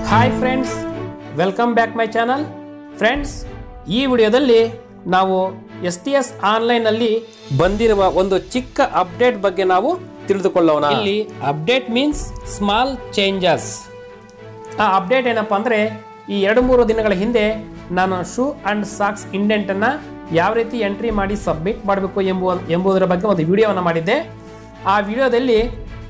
hi friends welcome back my channel friends ಈ ವಿಡಿಯೋದಲ್ಲಿ ನಾವು ಎಸ್ ಟಿ ಎಸ್ ಆನ್ಲೈನಲ್ಲಿ ಬಂದಿರುವ ಒಂದು ಚಿಕ್ಕ ಅಪ್ಡೇಟ್ ಬಗ್ಗೆ ನಾವು ತಿಳಿದುಕೊಳ್ಳೋಣ ಇಲ್ಲಿ ಅಪ್ಡೇಟ್ ಮೀನ್ಸ್ ಸ್ಮಾಲ್ ಚೇಂಜಸ್ ಆ ಅಪ್ಡೇಟ್ ಏನಪ್ಪ ಅಂದರೆ ಈ ಎರಡು ಮೂರು ದಿನಗಳ ಹಿಂದೆ ನಾನು ಶೂ ಅಂಡ್ ಸಾಕ್ಸ್ ಇಂಡೆಂಟನ್ನು ಯಾವ ರೀತಿ ಎಂಟ್ರಿ ಮಾಡಿ ಸಬ್ಮಿಟ್ ಮಾಡಬೇಕು ಎಂಬುವ ಎಂಬುದರ ಬಗ್ಗೆ ಒಂದು ವಿಡಿಯೋವನ್ನು ಮಾಡಿದ್ದೆ ಆ ವಿಡಿಯೋದಲ್ಲಿ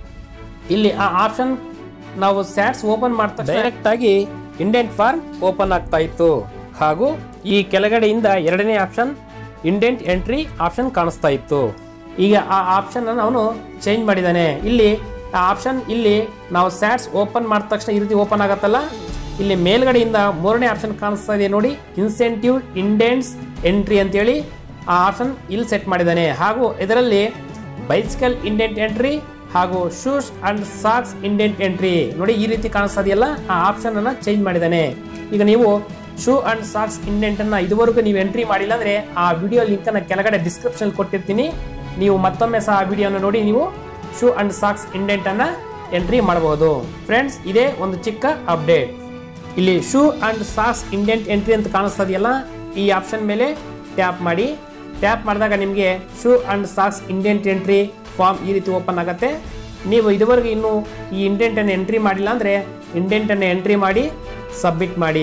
ಇಲ್ಲಿ ಆ ಆಪ್ಷನ್ ನಾವು ಸ್ಯಾಟ್ಸ್ ಓಪನ್ ಮಾಡ್ತಾ ಡೈರೆಕ್ಟ್ ಆಗಿ ಇಂಡೆಂಟ್ ಫಾರ್ಮ್ ಓಪನ್ ಆಗ್ತಾ ಇತ್ತು ಹಾಗೂ ಈ ಕೆಳಗಡೆಯಿಂದ ಎರಡನೇ ಆಪ್ಷನ್ ಇಂಡೆಂಟ್ ಎಂಟ್ರಿ ಆಪ್ಷನ್ ಕಾಣಿಸ್ತಾ ಇತ್ತು ಈಗ ಆ ಆಪ್ಷನ್ ಅವನು ಚೇಂಜ್ ಮಾಡಿದ್ದಾನೆ ಇಲ್ಲಿ ಆ ಆಪ್ಷನ್ ಇಲ್ಲಿ ನಾವು ಸ್ಯಾಟ್ಸ್ ಓಪನ್ ಮಾಡಿದ ತಕ್ಷಣ ಈ ರೀತಿ ಓಪನ್ ಆಗತ್ತಲ್ಲ ಇಲ್ಲಿ ಮೇಲ್ಗಡೆಯಿಂದ ಮೂರನೇ ಆಪ್ಷನ್ ಕಾಣಿಸ್ತಾ ಇದೆ ನೋಡಿ ಇನ್ಸೆಂಟಿವ್ ಇಂಡೆಂಟ್ಸ್ ಎಂಟ್ರಿ ಅಂತೇಳಿ ಆ ಆಪ್ಷನ್ ಇಲ್ಲಿ ಸೆಟ್ ಮಾಡಿದ್ದಾನೆ ಹಾಗೂ ಇದರಲ್ಲಿ ಬೈಸಿಕಲ್ ಇಂಡೆಂಟ್ ಎಂಟ್ರಿ ಹಾಗೂ shoes and socks indent entry ನೋಡಿ ಈ ರೀತಿ ಕಾಣಿಸ್ತಾ ಇದೆಯಲ್ಲ ಆ ಆಪ್ಷನ್ ಅನ್ನ ಚೇಂಜ್ ಮಾಡಿದ್ದಾನೆ ಈಗ ನೀವು ಶೂ ಅಂಡ್ ಸಾಕ್ಸ್ ಇಂಡೆಂಟ್ ಅನ್ನ ಇದುವರೆಗೂ ನೀವು ಎಂಟ್ರಿ ಮಾಡಿಲ್ಲ ಅಂದ್ರೆ ಆ ವಿಡಿಯೋ ಲಿಂಕ್ ಅನ್ನ ಕೆಳಗಡೆ ಡಿಸ್ಕ್ರಿಪ್ಷನ್ ಕೊಟ್ಟಿರ್ತೀನಿ ನೀವು ಮತ್ತೊಮ್ಮೆ ಸಹ ಆ ವಿಡಿಯೋನ ನೋಡಿ ನೀವು ಶೂ ಅಂಡ್ ಸಾಕ್ಸ್ ಇಂಡೆಂಟ್ ಅನ್ನ ಎಂಟ್ರಿ ಮಾಡಬಹುದು ಫ್ರೆಂಡ್ಸ್ ಇದೇ ಒಂದು ಚಿಕ್ಕ ಅಪ್ಡೇಟ್ ಇಲ್ಲಿ shoe and socks indent entry ಅಂತ ಕಾಣಿಸ್ತಾ ಇದೆಯಲ್ಲ ಈ ಆಪ್ಷನ್ ಮೇಲೆ ಟ್ಯಾಪ್ ಮಾಡಿ ಟ್ಯಾಪ್ ಮಾಡಿದಾಗ ನಿಮಗೆ shoe and socks indent entry form ಈ ರೀತಿ ಓಪನ್ ಆಗುತ್ತೆ ನೀವು ಇದುವರೆಗೂ ಇನ್ನೂ ಈ ಇಂಡೆಂಟನ್ನು ಎಂಟ್ರಿ ಮಾಡಿಲ್ಲ ಅಂದರೆ ಇಂಡೆಂಟನ್ನು ಎಂಟ್ರಿ ಮಾಡಿ ಸಬ್ಮಿಟ್ ಮಾಡಿ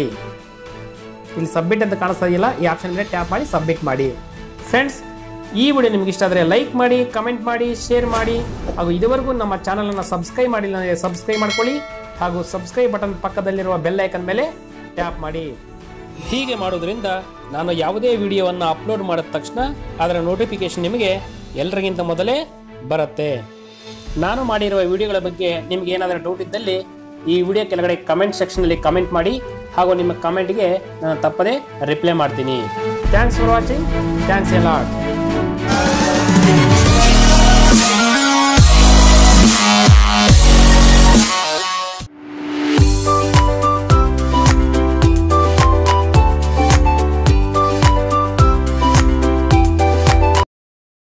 ಇಲ್ಲಿ ಸಬ್ಮಿಟ್ ಅಂತ ಕಾಣಿಸ್ತಾ ಇದೆಯಲ್ಲ ಈ ಆಪ್ಷನ್ ಮೇಲೆ ಟ್ಯಾಪ್ ಮಾಡಿ ಸಬ್ಮಿಟ್ ಮಾಡಿ ಫ್ರೆಂಡ್ಸ್ ಈ ವಿಡಿಯೋ ನಿಮ್ಗೆ ಇಷ್ಟ ಆದರೆ ಲೈಕ್ ಮಾಡಿ ಕಮೆಂಟ್ ಮಾಡಿ ಶೇರ್ ಮಾಡಿ ಹಾಗೂ ಇದುವರೆಗೂ ನಮ್ಮ ಚಾನಲನ್ನು ಸಬ್ಸ್ಕ್ರೈಬ್ ಮಾಡಿಲ್ಲ ಅಂದರೆ ಸಬ್ಸ್ಕ್ರೈಬ್ ಮಾಡ್ಕೊಳ್ಳಿ ಹಾಗೂ ಸಬ್ಸ್ಕ್ರೈಬ್ ಬಟನ್ ಪಕ್ಕದಲ್ಲಿರುವ ಬೆಲ್ ಐಕನ್ ಮೇಲೆ ಟ್ಯಾಪ್ ಮಾಡಿ ಹೀಗೆ ಮಾಡೋದ್ರಿಂದ ನಾನು ಯಾವುದೇ ವಿಡಿಯೋವನ್ನು ಅಪ್ಲೋಡ್ ಮಾಡಿದ ತಕ್ಷಣ ಅದರ ನೋಟಿಫಿಕೇಶನ್ ನಿಮಗೆ ಎಲ್ಲರಿಗಿಂತ ಮೊದಲೇ ಬರುತ್ತೆ ನಾನು ಮಾಡಿರುವ ವಿಡಿಯೋಗಳ ಬಗ್ಗೆ ನಿಮ್ಗೆ ಏನಾದರೂ ಡೌಟ್ ಇದ್ದಲ್ಲಿ ಈ ವಿಡಿಯೋ ಕೆಳಗಡೆ ಕಮೆಂಟ್ ಸೆಕ್ಷನಲ್ಲಿ ಕಮೆಂಟ್ ಮಾಡಿ ಹಾಗೂ ನಿಮ್ಮ ಕಮೆಂಟ್ಗೆ ನಾನು ತಪ್ಪದೇ ರಿಪ್ಲೈ ಮಾಡ್ತೀನಿ thanks for watching thanks a lot